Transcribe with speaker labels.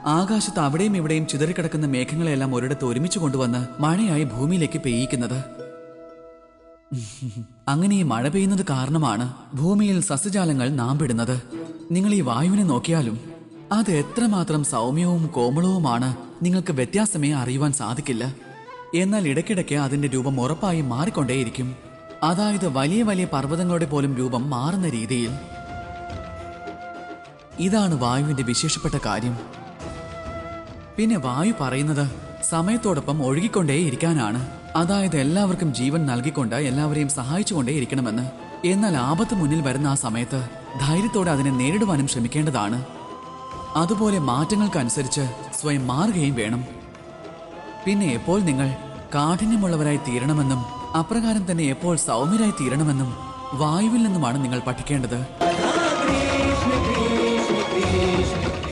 Speaker 1: ആകാശത്ത് അവിടെയും ഇവിടെയും ചിതറിക്കിടക്കുന്ന മേഘങ്ങളെല്ലാം ഒരിടത്ത് ഒരുമിച്ച് കൊണ്ടുവന്ന് മഴയായി ഭൂമിയിലേക്ക് പെയ്യിക്കുന്നത് അങ്ങനെ ഈ മഴ പെയ്യുന്നത് കാരണമാണ് ഭൂമിയിൽ സസ്യജാലങ്ങൾ നാമ്പിടുന്നത് നിങ്ങൾ ഈ വായുവിനെ നോക്കിയാലും അത് എത്രമാത്രം സൗമ്യവും കോമളവുമാണ് നിങ്ങൾക്ക് വ്യത്യാസമേ അറിയുവാൻ സാധിക്കില്ല എന്നാൽ ഇടയ്ക്കിടയ്ക്ക് അതിന്റെ രൂപം ഉറപ്പായും മാറിക്കൊണ്ടേയിരിക്കും അതായത് വലിയ വലിയ പർവ്വതങ്ങളുടെ പോലും രൂപം മാറുന്ന രീതിയിൽ ഇതാണ് വായുവിന്റെ വിശേഷപ്പെട്ട കാര്യം പിന്നെ വായു പറയുന്നത് സമയത്തോടൊപ്പം ഒഴുകിക്കൊണ്ടേയിരിക്കാനാണ് അതായത് എല്ലാവർക്കും ജീവൻ നൽകിക്കൊണ്ട് എല്ലാവരെയും സഹായിച്ചുകൊണ്ടേ ഇരിക്കണമെന്ന് എന്നാൽ ആപത്ത് മുന്നിൽ വരുന്ന ആ സമയത്ത് ധൈര്യത്തോടെ അതിനെ നേരിടുവാനും ശ്രമിക്കേണ്ടതാണ് അതുപോലെ മാറ്റങ്ങൾക്കനുസരിച്ച് സ്വയം മാറുകയും വേണം പിന്നെ എപ്പോൾ നിങ്ങൾ കാഠിന്യമുള്ളവരായി തീരണമെന്നും അപ്രകാരം തന്നെ എപ്പോൾ സൗമ്യരായി തീരണമെന്നും വായുവിൽ നിന്നുമാണ് നിങ്ങൾ പഠിക്കേണ്ടത്
Speaker 2: कृष्ण कृष्ण